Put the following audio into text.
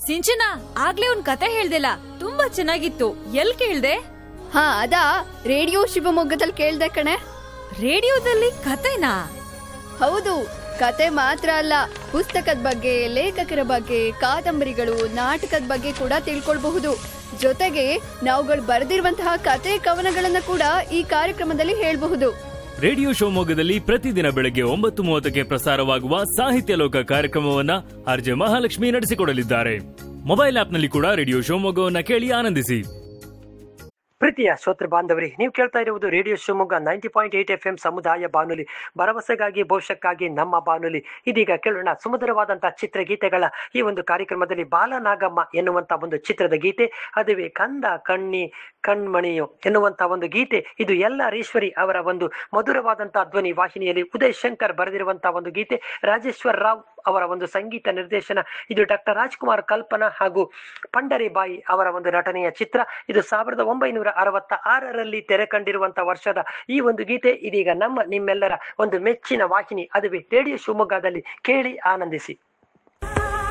ಸಿಂಚನ ಆಗ್ಲೇ ಒಂದ್ ಕತೆ ಹೇಳ್ದಿಲ್ಲ ತುಂಬಾ ಚೆನ್ನಾಗಿತ್ತು ಎಲ್ ಕೇಳ್ದೆ ಹಾ ಅದಾ ರೇಡಿಯೋ ಶಿವಮೊಗ್ಗದಲ್ಲಿ ಕೇಳ್ದೆ ಕಣೆ ರೇಡಿಯೋದಲ್ಲಿ ಕತೆನಾ ಹೌದು ಕತೆ ಮಾತ್ರ ಅಲ್ಲ ಪುಸ್ತಕದ ಬಗ್ಗೆ ಲೇಖಕರ ಬಗ್ಗೆ ಕಾದಂಬರಿಗಳು ನಾಟಕದ ಬಗ್ಗೆ ಕೂಡ ತಿಳ್ಕೊಳ್ಬಹುದು ಜೊತೆಗೆ ನಾವುಗಳು ಬರೆದಿರುವಂತಹ ಕತೆ ಕವನಗಳನ್ನ ಕೂಡ ಈ ಕಾರ್ಯಕ್ರಮದಲ್ಲಿ ಹೇಳ್ಬಹುದು ರೇಡಿಯೋ ಶಿವಮೊಗ್ಗದಲ್ಲಿ ಪ್ರತಿದಿನ ಬೆಳಗ್ಗೆ ಒಂಬತ್ತು ಮೂವತ್ತಕ್ಕೆ ಪ್ರಸಾರವಾಗುವ ಸಾಹಿತ್ಯ ಲೋಕ ಕಾರ್ಯಕ್ರಮವನ್ನ ಆರ್ಜೆ ಮಹಾಲಕ್ಷ್ಮಿ ನಡೆಸಿಕೊಡಲಿದ್ದಾರೆ ಮೊಬೈಲ್ ಆಪ್ನಲ್ಲಿ ಕೂಡ ರೇಡಿಯೋ ಶಿವಮೊಗ್ಗವನ್ನ ಕೇಳಿ ಆನಂದಿಸಿ ಪ್ರೀತಿಯ ಶ್ರೋತೃ ಬಾಂಧವರಿ ನೀವು ಕೇಳ್ತಾ ಇರುವುದು radio Shivamogga ninety point eight F M ಸಮುದಾಯ ಬಾನುಲಿ ಭರವಸೆಗಾಗಿ ಭವಿಷ್ಯಕ್ಕಾಗಿ ನಮ್ಮ ಬಾನುಲಿ ಇದೀಗ ಕೇಳೋಣ ಸುಮಧುರವಾದಂತಹ ಚಿತ್ರಗೀತೆಗಳ ಈ ಒಂದು ಕಾರ್ಯಕ್ರಮದಲ್ಲಿ ಬಾಲನಾಗಮ್ಮ ಎನ್ನುವಂತ ಒಂದು ಚಿತ್ರದ ಗೀತೆ ಅದುವೇ ಕಂದ ಕಣ್ಣಿ ಕಣ್ಮಣಿಯು ಎನ್ನುವಂತ ಒಂದು ಗೀತೆ ಇದು ಎಲ್ಲ ಈಶ್ವರಿ ಅವರ ಒಂದು ಮಧುರವಾದಂತಹ ಧ್ವನಿ ವಾಹಿನಿಯಲ್ಲಿ ಉದಯ್ ಶಂಕರ್ ಬರೆದಿರುವಂತಹ ಒಂದು ಗೀತೆ ರಾಜೇಶ್ವರ್ ರಾವ್ ಅವರ ಒಂದು ಸಂಗೀತ ನಿರ್ದೇಶನ ಇದು ಡಾಕ್ಟರ್ ರಾಜ್ಕುಮಾರ್ ಕಲ್ಪನಾ ಹಾಗೂ ಪಂಡರಿಬಾಯಿ ಅವರ ಒಂದು ನಟನೆಯ ಚಿತ್ರ ಇದು ಸಾವಿರದ ಒಂಬೈನೂರ ಅರವತ್ತ ಆರರಲ್ಲಿ ತೆರೆ ಕಂಡಿರುವಂತಹ ವರ್ಷದ ಈ ಒಂದು ಗೀತೆ ಇದೀಗ ನಮ್ಮ ನಿಮ್ಮೆಲ್ಲರ ಒಂದು ಮೆಚ್ಚಿನ ವಾಹಿನಿ ಅದುವೇ ರೇಡಿಯೋ ಶಿವಮೊಗ್ಗದಲ್ಲಿ ಕೇಳಿ ಆನಂದಿಸಿ